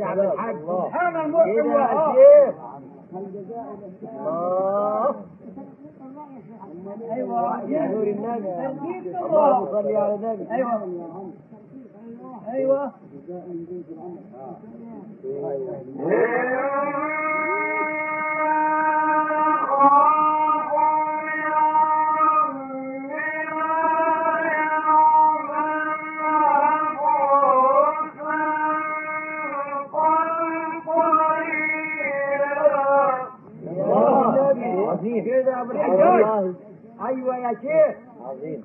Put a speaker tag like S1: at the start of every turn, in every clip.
S1: كده على الحاج
S2: سبحان
S1: كده
S2: المحسن
S1: يا
S2: والله
S1: شيخ الله
S2: ايوه
S1: يا نور النبي
S2: تركيب
S1: اللهم
S2: الله
S1: صل على النبي
S2: ايوه ايوه
S1: يا النبي عظيم كده يا ابو الحجاج ايوه يا شيخ عظيم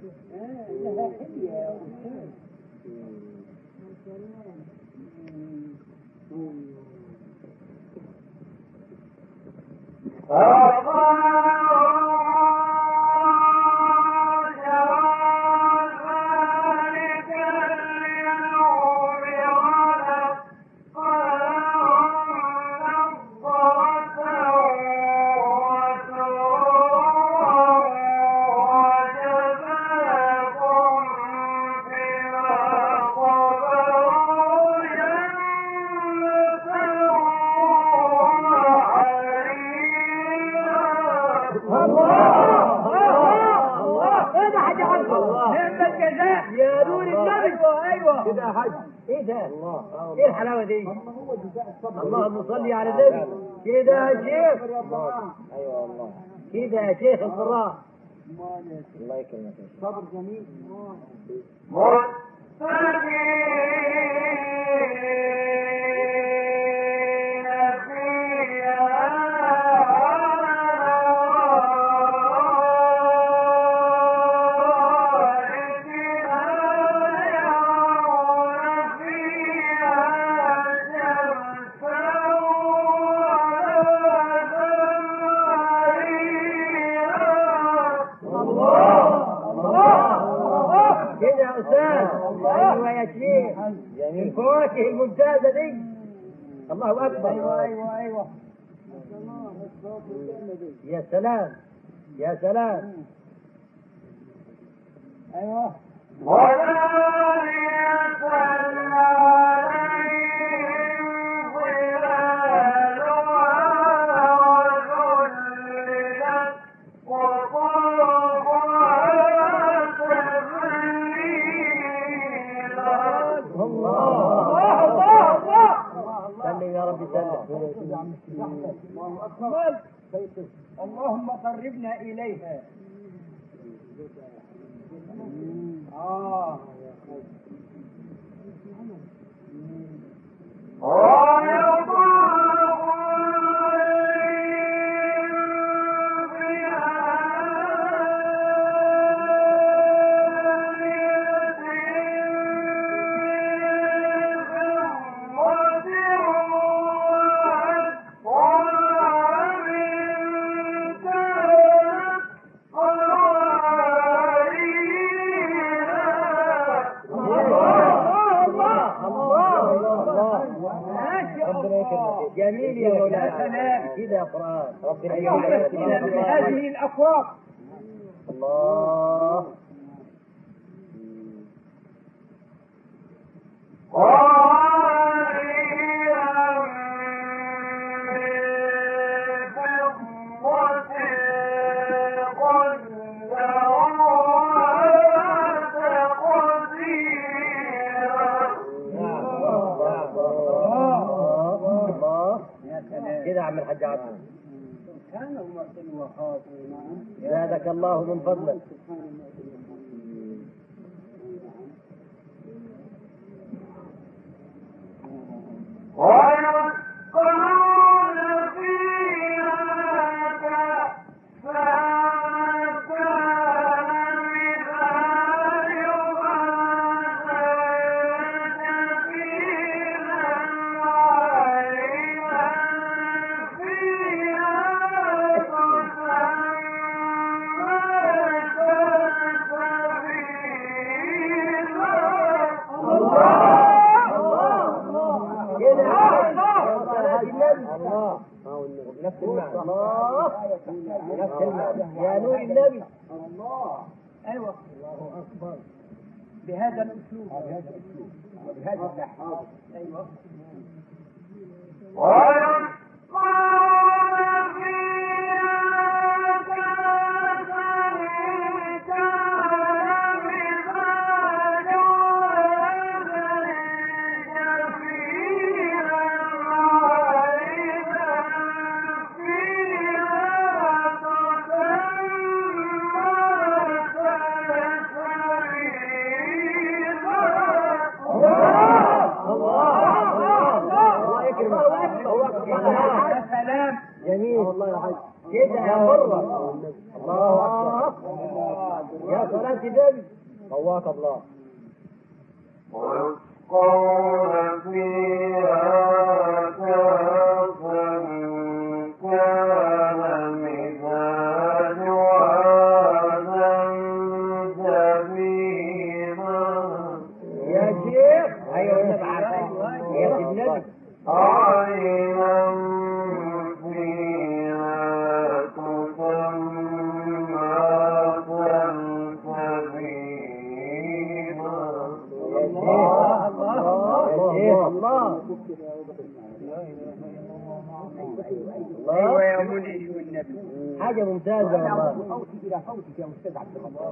S2: الله الله ايه ده حاجه عنكم نعم الجزاء
S1: يا نور النبي
S2: ايوه ايوه
S1: كده يا حاج ايه ده الله ايه الحلاوه دي اللهم صل على النبي كده يا شيخ ايوه والله كده يا شيخ القراء الله يكرمك صبر جميل كده يا استاذ ايوه يا شيخ الفواكه الممتازه دي الله اكبر
S2: ايوه ايوه ايوه
S1: يا سلام يا سلام
S2: ايوه الله الله الله
S1: سلم يا رب سلم
S2: أكمل اللهم قربنا إليها آه
S1: ربنا يكرمك جميل يا مولانا
S2: سلام.
S1: كده يا قرآن ربنا
S2: أيها
S1: يكرمك
S2: الأسئلة هذه الأكواب
S1: الله نعم الله الله
S2: يا سلام
S1: كده يا عم الحاج عبد
S2: كان المعطي الوهاب
S1: زادك الله من فضلك كده يا حاج. يا النبي. الله نفس المعنى الله نفس المعنى يا نور النبي
S2: أيوة بهذا الأسلوب وبهذا النحو أيوة
S1: الله يكرمك
S2: يا سلام
S1: جميل والله يا حاج كده يا مرة الله أكبر يا صلاة النبي قواك الله
S3: ويسقون فيها كأسا كان مزاجها زنجبيلا
S1: يا شيخ ايوه النبي عارفين يا سيد النبي
S3: عينا فيها تسمى سلسبيلا
S1: الله
S2: ايوه يا منيش والنبي
S1: حاجة ممتازة والله
S2: صوتك الى صوتك يا استاذ عبد الغفار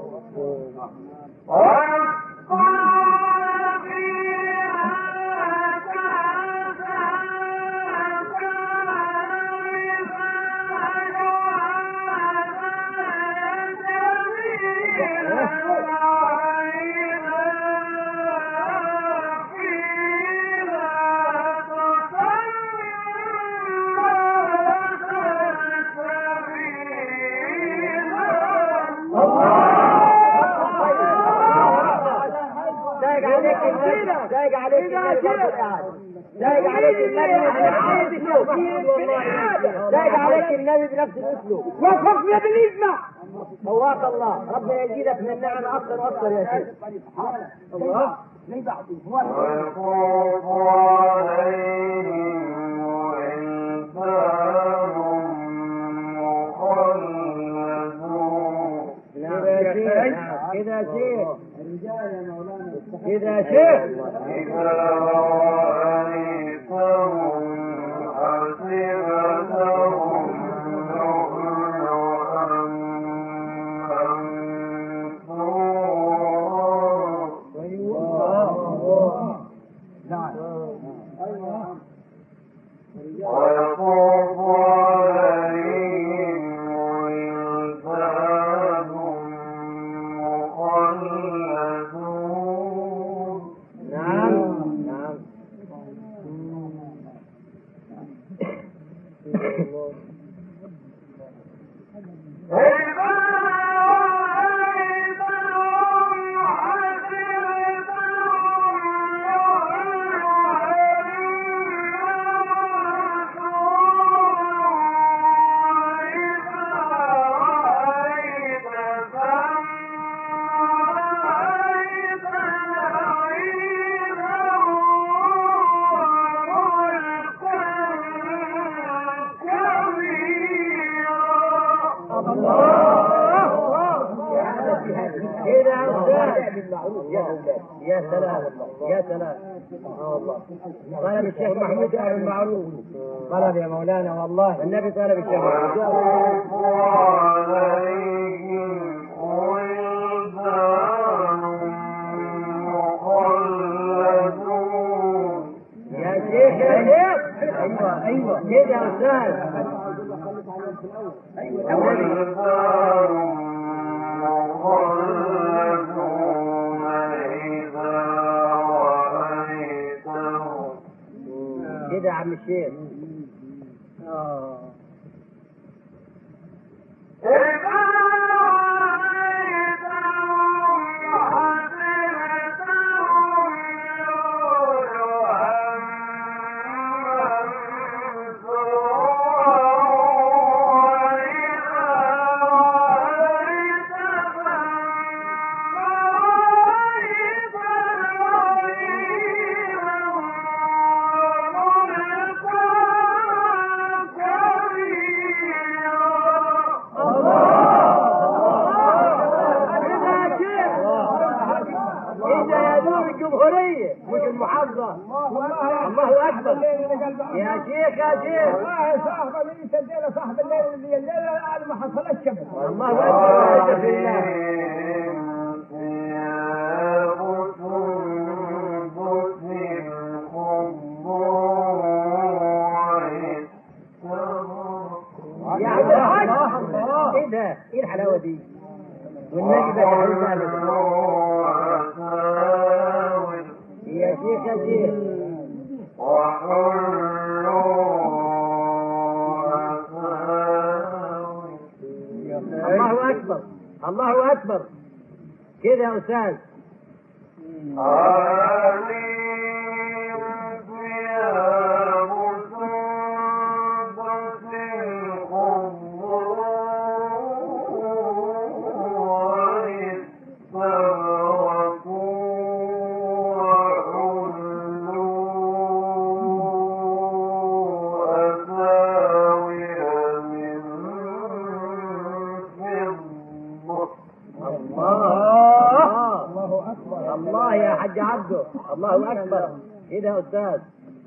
S1: دايق عليك النبي دايق عليك النبي برضه قاعد دايق عليك النبي بنفس الاسلوب دايق عليك النبي بنفس الاسلوب
S2: وقفنا بالاجماع
S1: قواك الله ربنا يزيدك من النعمة أكثر وأكثر يا شيخ الله
S2: زي بعض
S3: ويطوف عليهم ولدان مخلدون
S1: كده يا شيخ كده يا شيخ
S3: إذا رأيتهم حسبتهم لؤلؤا منثورا ويطوف عليهم ولدان مخلدون
S1: نعم نعم كده يا أستاذ يا سلام يا سلام آه والله طلب الشيخ محمود أهل المعروف طلب يا مولانا والله النبي طلب الشيخ محمود
S3: ويطوف عليهم ولدان مخلدون
S1: يا شيخ يا شيخ ايوه ايوه كده يا استاذ
S3: ولدان مخلدون إذا رأيتهم
S1: كده يا عم الشيخ آه.
S3: Thank you.
S1: مش المحافظة
S2: والله
S1: الله أكبر.
S2: الليل اللي قلبه
S1: يا شيخ يا شيخ
S2: والله صاحب اللي سجل صاحب الليل اللي الليله قال ما حصلتش ابدا
S1: الله أكبر وحده في الله
S3: عليهم ثياب سندس خضر
S1: يا عبد الحاج ايه ده؟ ايه الحلاوة دي؟ والنبي بقى حلوة يا شيخ يا شيخ الله أكبر الله أكبر كده يا أستاذ الله
S2: الله اكبر
S1: الله يا حاج عبده الله أكبر كده يا أستاذ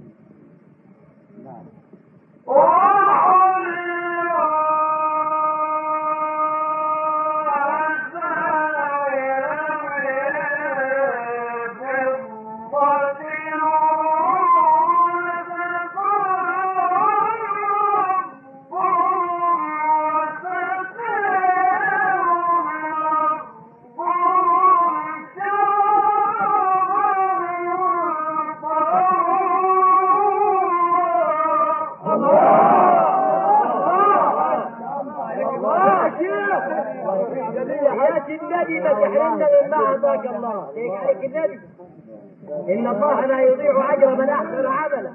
S1: الله يا شيخ يا النبي ما تحرمنا من معهدك الله ليك عليك النبي إن الله لا يضيع أجر من أحسن عملا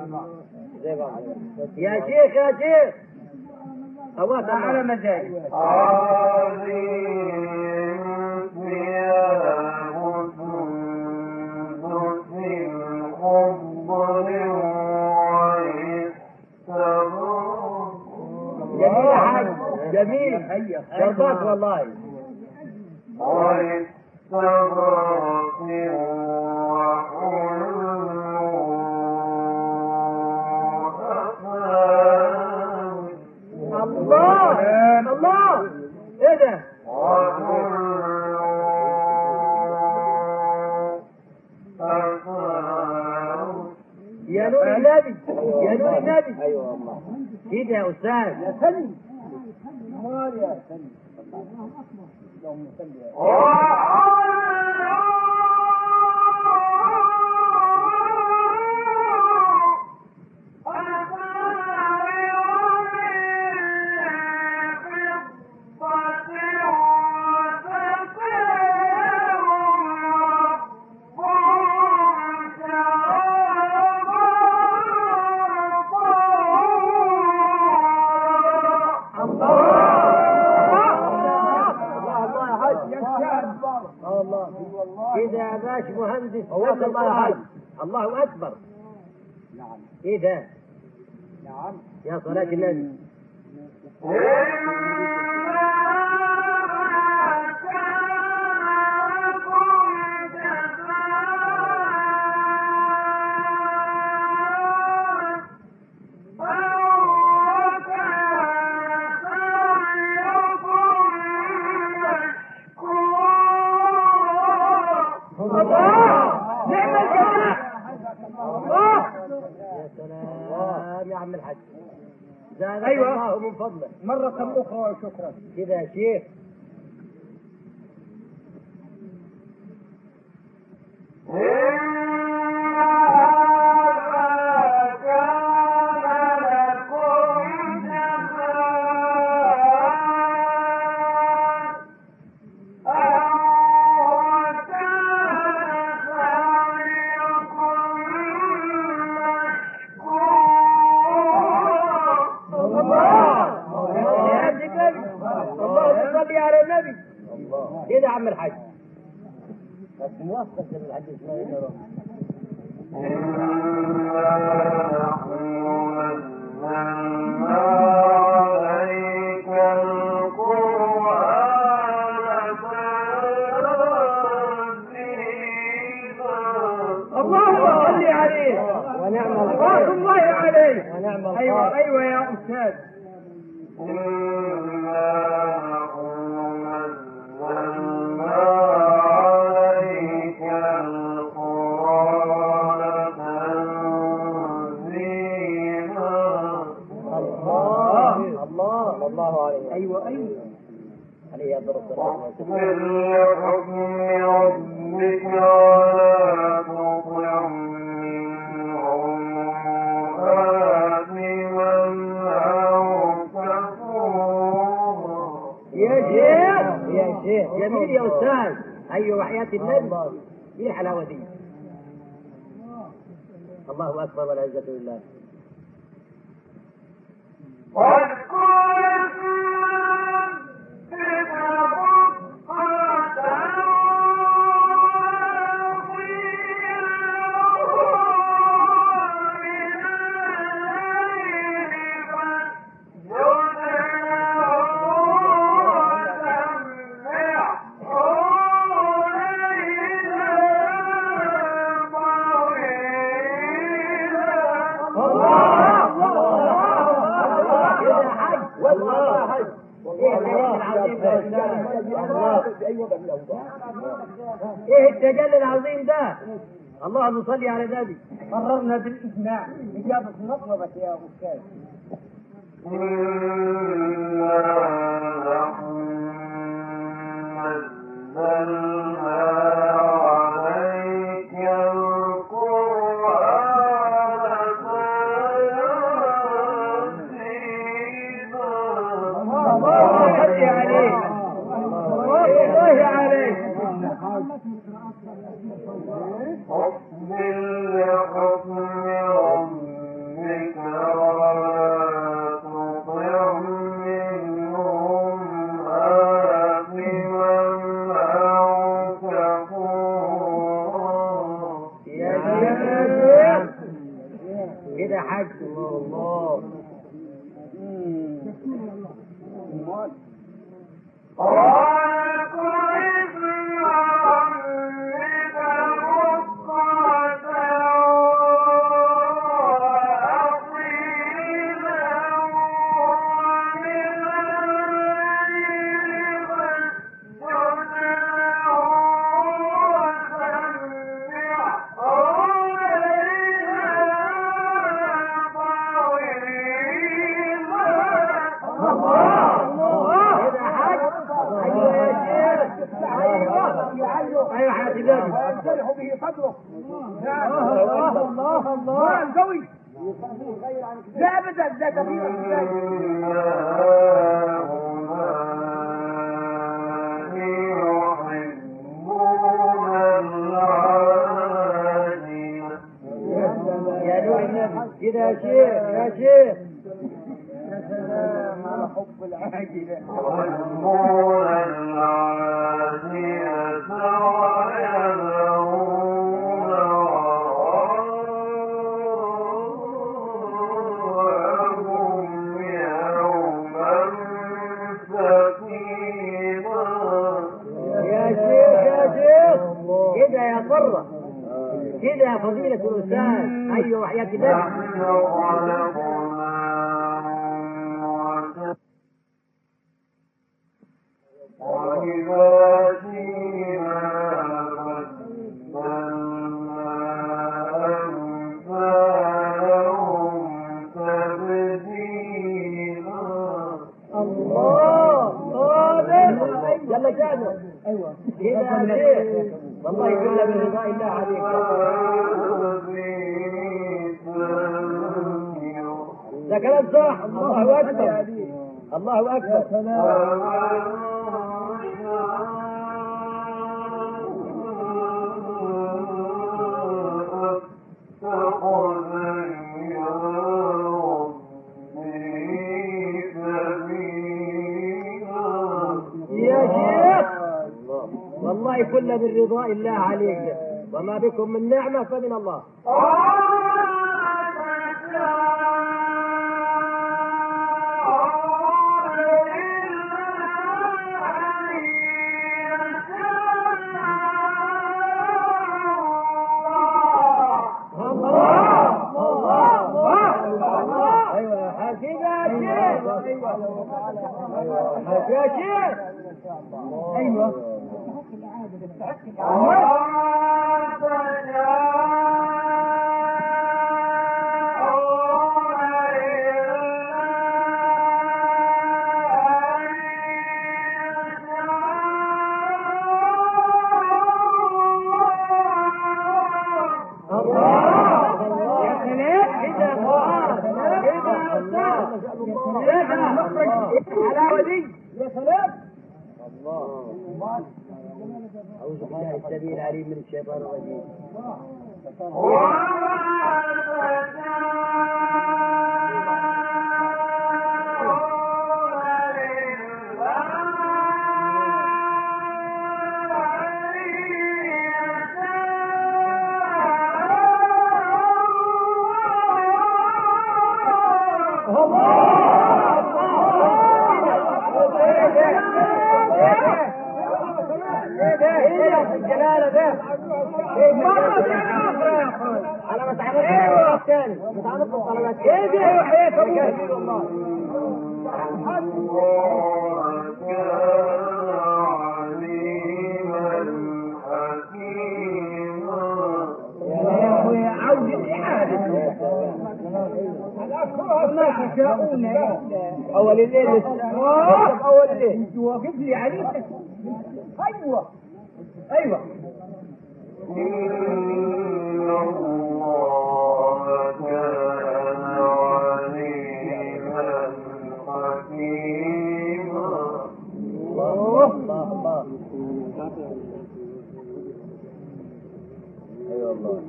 S1: يا شيخ يا شيخ هواك على مزاجي جميل يا حاج جميل شربات والله الله الله ايه ده يا نور النبي يا نور النبي ايوه والله كده يا استاذ
S2: يا سلم مال يا سلم اللهم صل يا
S1: الله الله يا حاج
S2: يا شاب
S1: اه الله كده يا باش مهندس نسال الله يا حاج الله اكبر
S2: نعم
S1: ايه ده
S2: نعم
S1: يا صلاة النبي
S2: نعم الجماعة
S1: يا سلام يا عم الحاج زادك
S2: أيوة.
S1: الله من فضلك
S2: مرة أخرى وشكرا
S1: كده يا شيخ الله يا النبي اللهم صل على النبي كده يا عم الحاج بس موافقة الحاج اسماعيل يا رب
S2: الله عليك
S1: ونعم
S2: رحمة
S1: الخير
S2: الله عليك
S1: ونعم الخير
S2: ايوه ايوه يا استاذ
S1: الله الله الله عليه
S2: ايوه ايوه
S1: عليه افضل الصلاه والسلام
S3: لحكم ربك ولا تطع منهم آثما أو كفورا
S1: يا شيخ يا شيخ جميل يا استاذ ايوه وحياه النبي ايه الحلاوه دي الله اكبر والعزه لله
S3: واذكر اسم ربك بكرة وأصيلا من الليل
S1: كده حج والله حج ايه التجلي العظيم ده ايه التجلي العظيم ده اللهم صل على النبي
S2: قررنا بالاجماع اجابه مطلبك يا استاذ الله يهدي عليك الله عليك
S3: واصبر لحكم ربك ولا تطع منهم آثما أو كفورا
S1: يا شيخ كده حج الله كده حج ايوه يا شيخ ايوه ايوه حياة النبي
S2: ينشرح به صدره الله الله الله القوي لا ابدا لا كبير
S1: يا نور النبي كده يا شيخ يا شيخ
S2: يا سلام على حب العاجله
S3: ويحبون العاجلة ويذرون وراءهم يوما ثقيلا
S1: يا شيخ يا شيخ كده يا قرة كده يا فضيلة الأستاذ أيوة وحياة النبي
S3: نحن خلقناهم وإذا جئنا بدلنا أمثالهم تبديلا
S1: الله صادق جل شأنه
S2: ايوه
S1: كده يا شيخ والله كله من رضا الله عليك ده كلام صح الله أكبر الله أكبر يا شيخ والله كله من رضاء الله عليك وما بكم من نعمة فمن الله الله يا شيخ
S2: ايوه
S1: يا سلام كده قرآن كده يا أستاذ كده
S2: مخرج الحلاوه دي يا سلام
S1: الله أعوذ بالله السميع العليم من الشيطان الرجيم الجلالة ده على ما تعرفش الثاني ما تعرفش الطلبات ايه دي يا حياة ابوك والله
S3: الله كان عليما حكيما
S2: يا اخويا عودة اعادة ما تشاءون
S1: اول الليل اول الليل
S2: انت واقف لي عليك ايوه ايوه
S3: إن الله كان عليما حكيما
S1: الله الله الله ايوه الله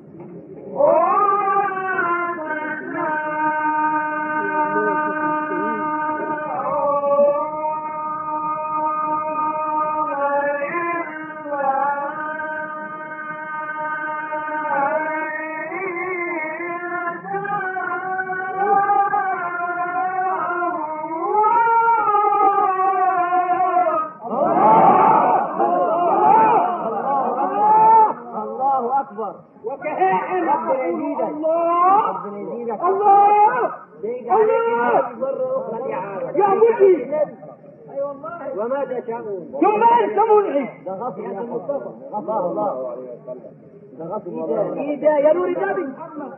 S1: الله اكبر
S2: وكهائن
S1: ربنا يزيدك
S2: الله
S1: ربنا يزيدك
S2: الله
S1: ديك عليك مرة أخرى إعادة
S2: يا مجي
S1: أي والله وما تشاءون
S2: ثم انت منعش
S1: ده غصب عن المصطفى غفاه الله ده غصب والله إيدا يا نور النبي محمد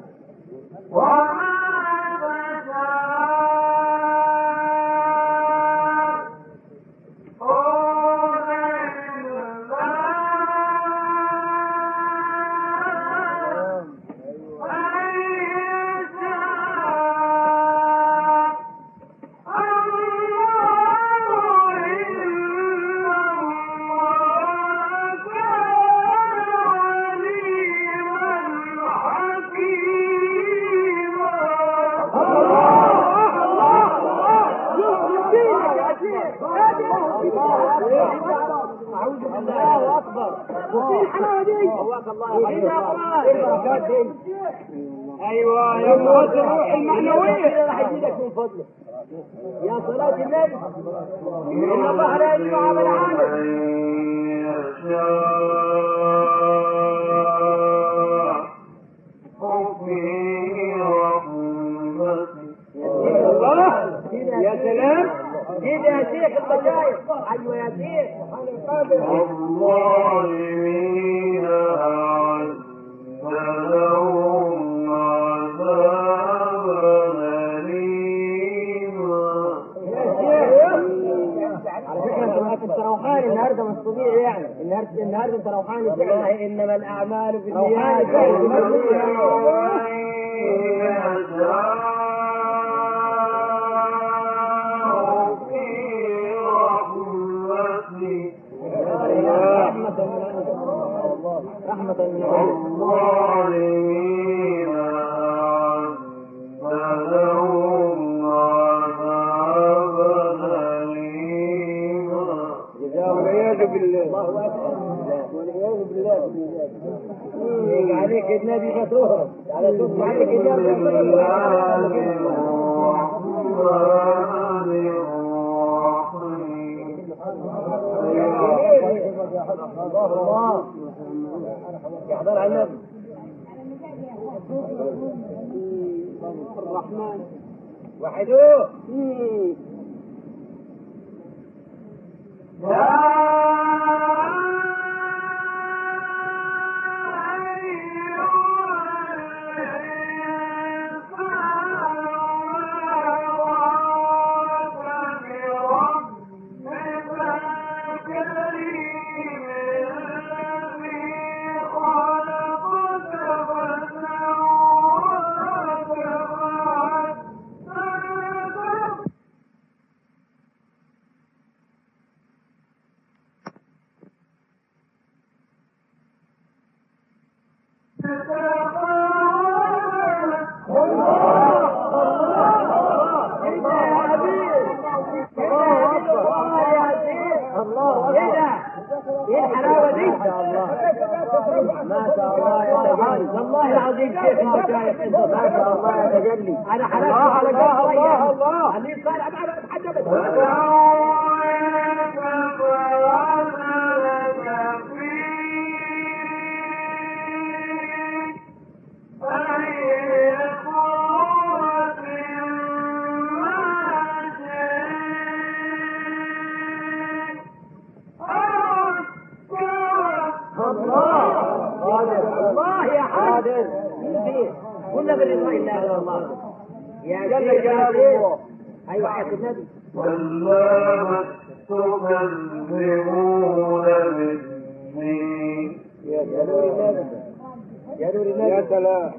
S1: أعوذ بالله الله أكبر
S2: وفي الحلاوه دي
S1: قواك الله يا حبيبي البركات دي
S2: ايوه يا قوة الروح المعنوية
S1: راح يزيدك من فضله يا صلاة النبي إن الله لا يجمع عمل عامل
S3: من يشاء وفي رحمته
S2: الله يا سلام
S1: كده يا شيخ البشاير أيوة يا شيخ
S3: والظالمين أعد لهم عذابا أليما
S1: على فكرة أنت أنت روحاني النهاردة مش طبيعي يعني النهاردة النهاردة أنت روحاني فعلا إنما الأعمال بالنيات رحمة من عندك رحمة من عندك
S3: الظالمين أعد لهم عذابا أليما
S1: والعياذ بالله الله أكبر والعياذ بالله يجي عليك النبي فتهرب على صوت عليك النبي
S3: الرحمن الرحيم
S1: الله الله يحضر على النبي الرحمن وحدوه الله ايه ده؟ ايه الحلاوه دي؟ ما شاء الله ما شاء الله يا تجلي والله العظيم شيخ المشايخ انت ما شاء الله يا تجلي انا حلفت على الله الله الله خليه صالح معنا اتحدى الله الله يا حاضر كنا بالرضا الا الا الله يا جل جلاله ايوه حياه النبي
S3: كلا بل تكذبون بالدين
S1: يا نور النبي يا نور النبي يا سلام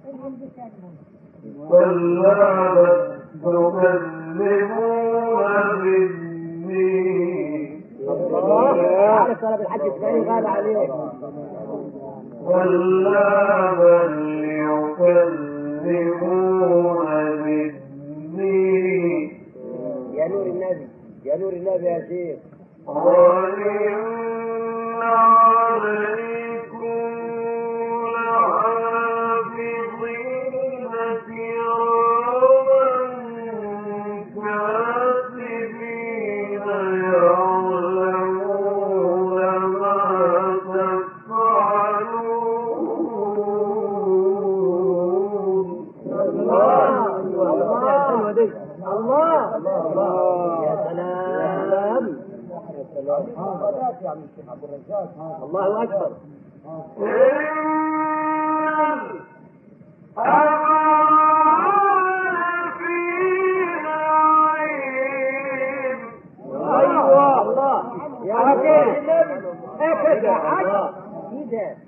S3: كلا بل تكذبون بالدين
S1: الله على صلاه الحج الثاني غاب عليهم
S3: كلا بل يكذبون بالدين
S1: يا نور النبي يا نور النبي يا شيخ
S3: وإن عليكم لحافظين كراما كاتبين يعلمون ما تفعلون
S1: الله الله الله الله يا سلام الله اكبر ايوه الله يا شيخ هكذا حج كده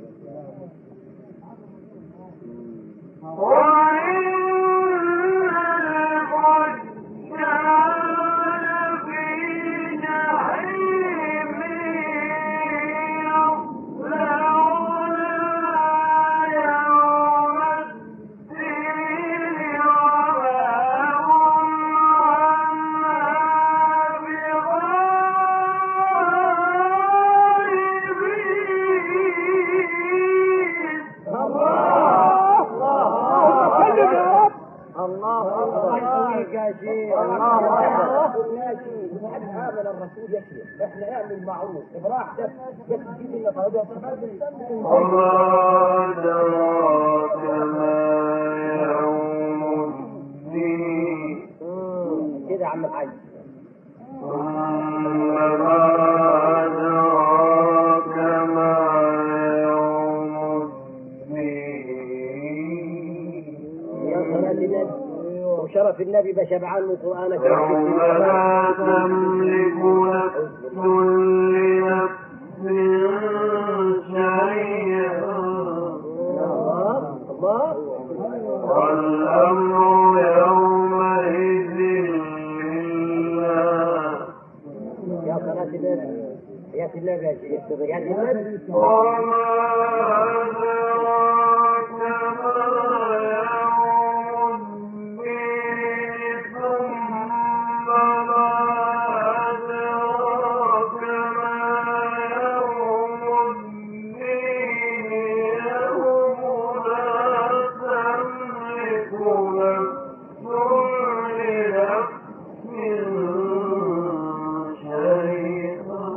S1: الله اكبر يا شيخ الله اكبر آمن الرسول يكفي احنا اعمل معروف ابراح ده يكفي لنا
S3: وما أدراك ما يوم الدين
S1: كده يا عم الحاج
S3: ثم ما أدراك ما يوم الدين
S1: يا صلاة النبي وشرف النبي بشبعان من قرآنك
S3: يوم لا تملك نفس لنفس شيئا
S1: الله الله
S3: والأمر يومئذ لله
S1: يا صلاة النبي يا النبي يا شيخ يا النبي
S3: وما أدراك ما يوم الدين ثم ما أدراك ما يوم الدين يوم لا تملك نفس لنفس شيئا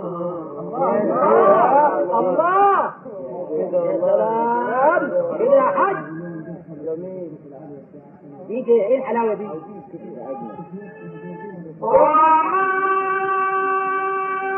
S1: الله يا سلام كده يا حاج دي كده ايه الحلاوه دي
S3: وما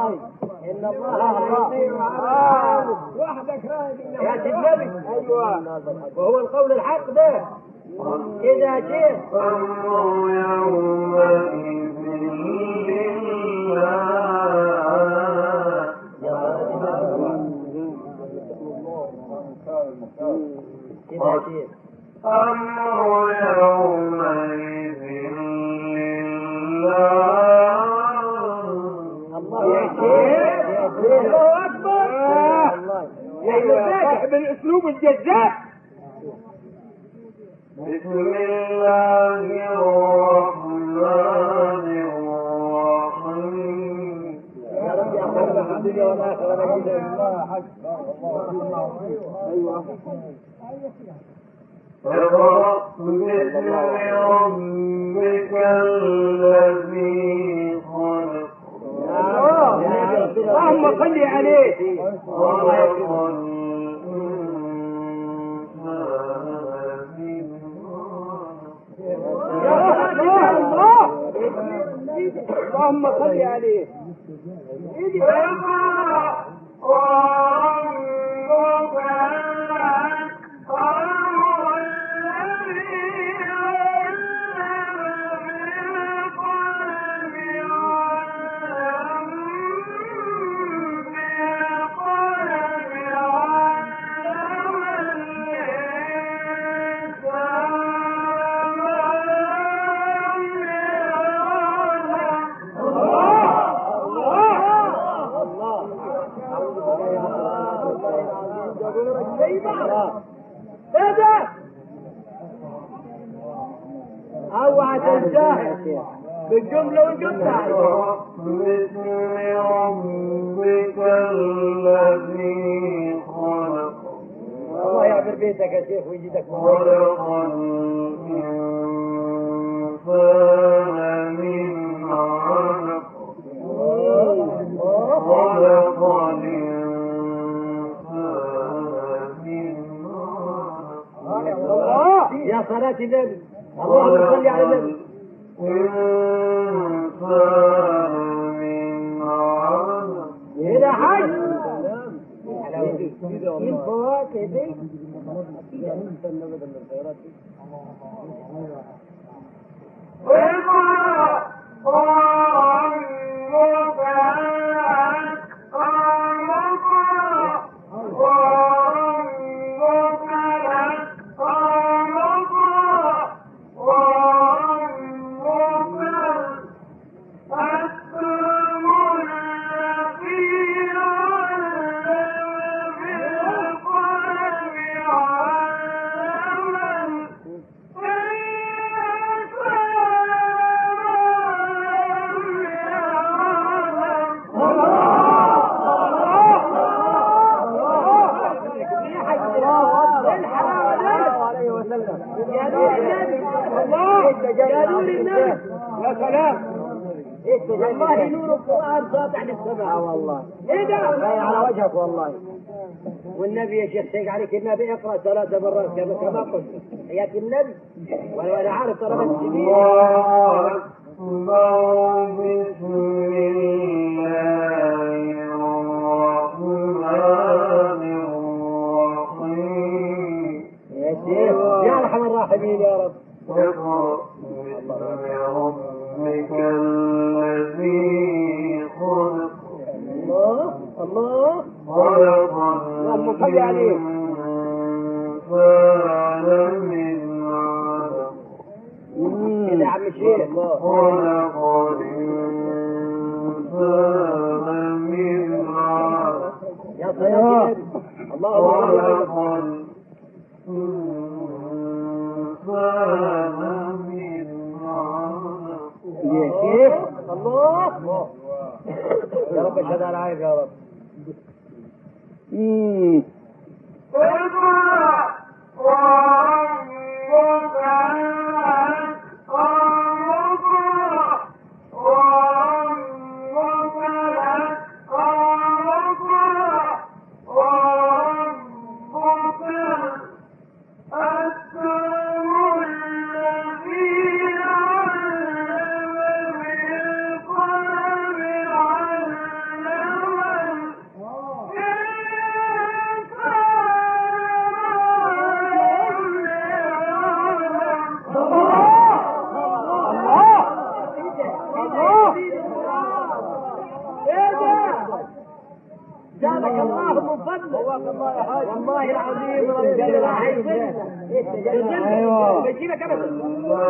S1: الله ان الله الله
S2: وحدك رايد
S1: يا سيد النبي ايوه وهو القول الحق ده اذا جئت
S3: الأمر يومئذ لله
S1: اذا جئت
S3: الأمر يومئذ لله
S1: الله يا شيخ يا شيخ
S2: الله اكبر
S1: الله
S2: يا صاحب الاسلوب الجذاب
S3: بسم الله الرحمن الرحيم
S1: يا رب يا حبيبي في الدنيا والاخره انا كده
S3: اقرأ باسم ربك الذي خلق
S2: اللهم صل عليه
S3: خلق الإنسان من
S2: يا الله اللهم صل عليه
S3: اقرأ وربك الأكرم الذي علم بالقلم علم بالقلم علم الإنسان ما لم يعلم
S2: هذا
S1: اوعى تنساه بالجمله والقطع
S3: باسم ربك الذي خلق
S1: الله يعبر بيتك يا شيخ ويجدك
S3: خلق الإنسان من علق خلق الإنسان من علق
S2: الله
S1: يا صلاة النبي اللهم صل على النبي
S3: الإنسان من علق
S1: هنا حاج الفواكه دي
S3: اقرأ وربك الأكرم اقرأ وربك الأكرم اقرأ وربك الأكرم الذي علم بالقلم علم
S1: عليه وسلم يا نور النبي الله يا نور النبي
S2: يا سلام
S1: والله نور القرآن ساطع للسماء والله
S2: ايه ده
S1: باين على وجهك والله والنبي يا شيخ شيخ عليك النبي اقرا ثلاث مرات كما كما قلت حياة النبي وانا وانا عارف طلبة الجميع
S3: الله أكبر بسم الله الرحمن الرحيم
S1: يا شيخ يا ارحم الراحمين يا رب
S3: اقرأ باسم ربك الذي خلق
S1: الله الله
S3: خلق
S2: اللهم صل عليه.
S3: الإنسان من علق
S1: كده يا عم الشيخ
S3: خلق الإنسان من علق
S1: يا صلاة النبي اللهم صل على
S3: خلق الإنسان من علق
S1: يا شيخ الله يا رب اشهد على عيب يا رب
S3: اقرأ وربك الأكرم اقرأ وربك الأكرم اقرأ وربك الأكرم الذي علم بالقلم علم
S1: زادك الله من فضله والله العظيم ربنا العظيم
S2: أيوة.
S1: بجيبك ابدا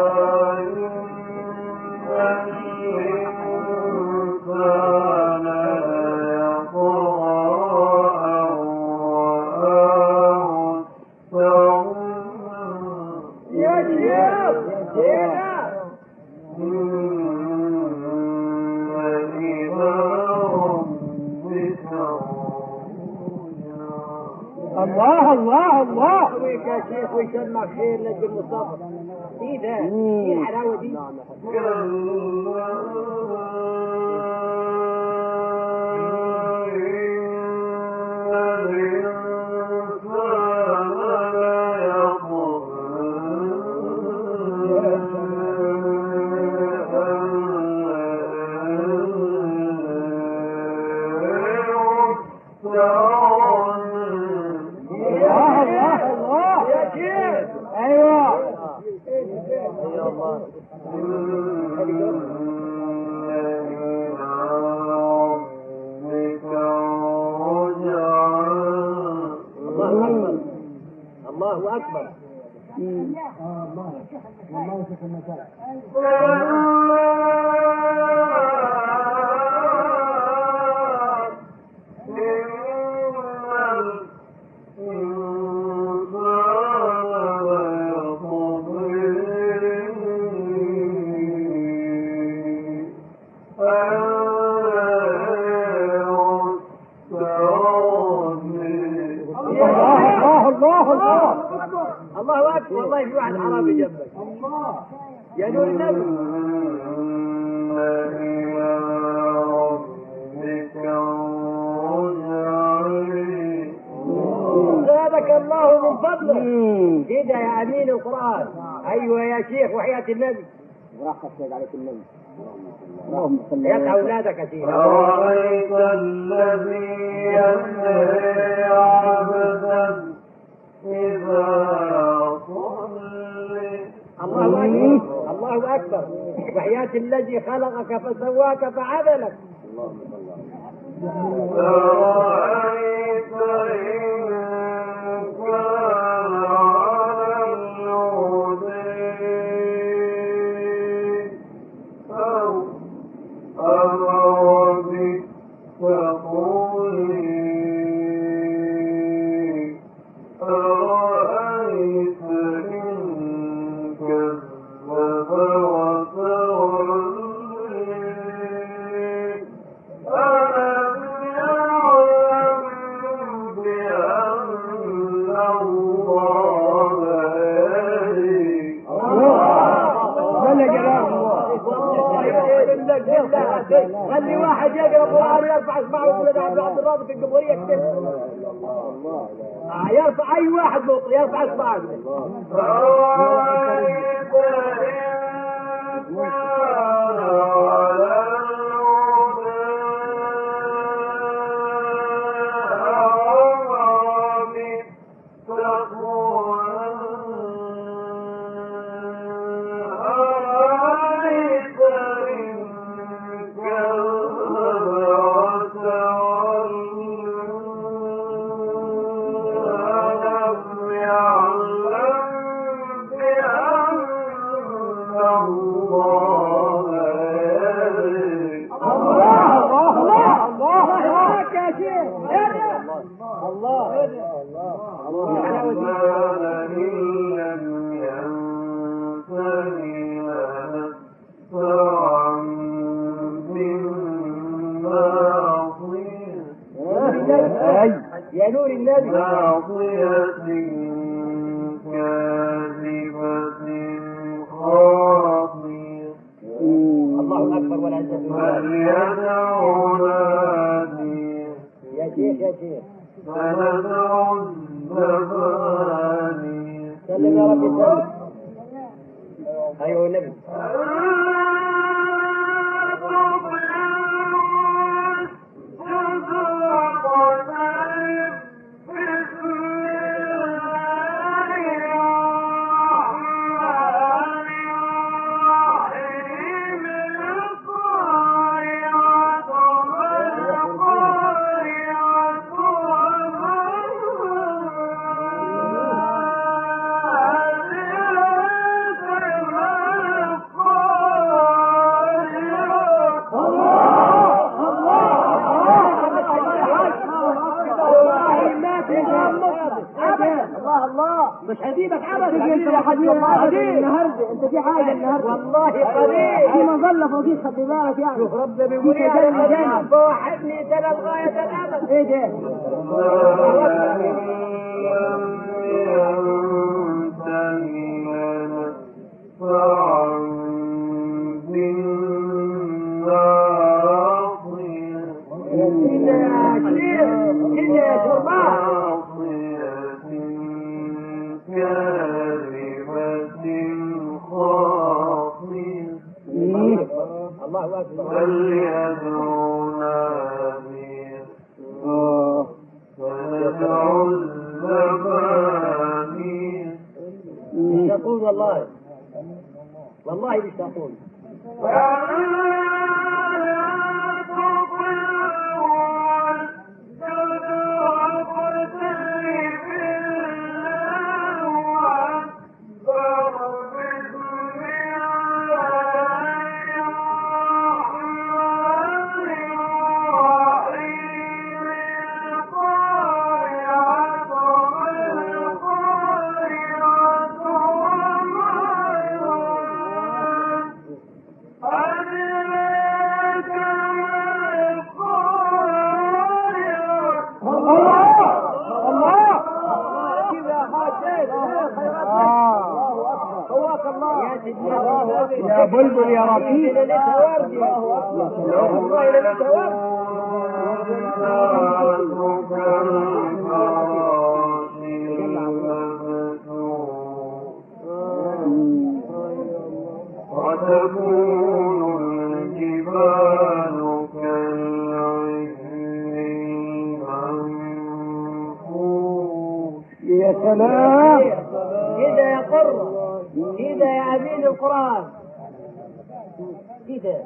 S1: يا شيخ يا شيخ
S2: الله الله الله
S1: ويك يا شيخ ويسمع خير لك المصطفى ايه ده؟ ايه الحلاوه دي؟
S2: الله الله الله
S1: يا شيخ
S2: ايوه
S1: يا الله الله اكبر الله اكبر
S2: الله الله الله
S1: الله اكبر والله في واحد عربي جنبك يا نور النبي زادك الله من فضله كده يا امين القران ايوه يا شيخ وحياه النبي
S2: اللهم صل
S1: يدعى اولادك يا شيخ
S3: أرأيت الذي ينهي عبدا إذا صلي
S1: الله اكبر الله اكبر وحياه الذي خلقك فسواك فعدلك
S3: أرأيت إن كان على الهدى أو أمر بالتقوي أرأيت إن كذب وتولي ألم يعلم بأن الله يري
S2: جل جلاله
S1: خلي واحد يقرا قران يرفع اسمعه ويقول ده عبد عبد الرازق في الجمهوريه كده آه، يرفع اي واحد مطر يرفع اسمعه
S3: أرأيت إن كان على الهدى أمر بالتقوى أرأيت إن كذب وتولى ألم يعلم بأن الله يري
S2: الله الله الله الله
S1: يا شيخ الله
S3: الرحمن إن لم ينتهي لنسفعا بالناصية
S1: يا نور النبي
S3: ناصية كاذبة خاطئة
S1: الله اكبر ولا انت
S3: فليدع ناديه
S1: يا شيخ يا شيخ
S3: فندع الزبانية
S1: سلم يا رب سلم ايوه النبي مش هسيبك ابدا
S2: تيجي انت وحبيبي
S1: قدير
S2: النهارده انت في حاجه النهارده
S1: والله
S2: في
S1: قدير
S2: مظله فوقيك خلي بالك يعني
S1: شوف ربنا بيقول
S2: في
S1: ايه
S2: كلام
S1: على
S2: جامد.
S1: الناس فوحدني تلا غاية الأبد
S2: ايه ده؟
S1: كده يا شيخ كده يا شربان الله أكبر
S3: فليدعو ناديه فندع الزبانيه
S1: مش تقول والله والله مش تقول كده خاشيت قواك الله يا سيدي
S2: يا بلبل يا رفيق.
S1: ليلتها ورد يا والله ليلتها ورد
S3: وتكون الجبال كالعهن المنفوش
S2: يا سلام
S1: كده يا قرة كده يا أمين القرآن كده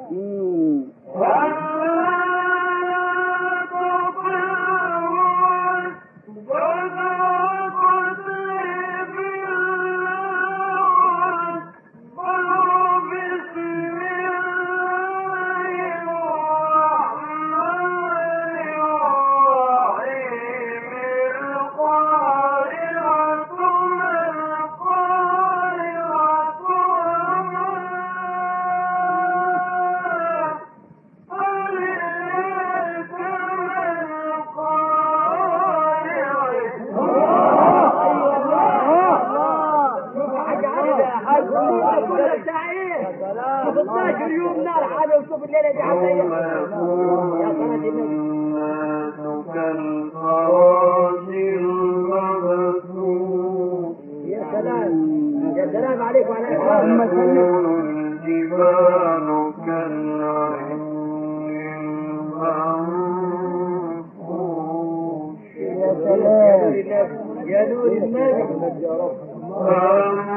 S1: حاجة ساعة 12 يوم نار حاجة وشوف الليلة دي عاملة
S3: يوم
S1: ايه
S3: يكون
S1: يا صلاة النبي
S3: الناس كالفراش المبثوث
S1: يا سلام يا سلام عليك وعلى
S3: وتكون الجبال كالعهن المنفوش
S1: يا سلام يا نور النبي
S3: أم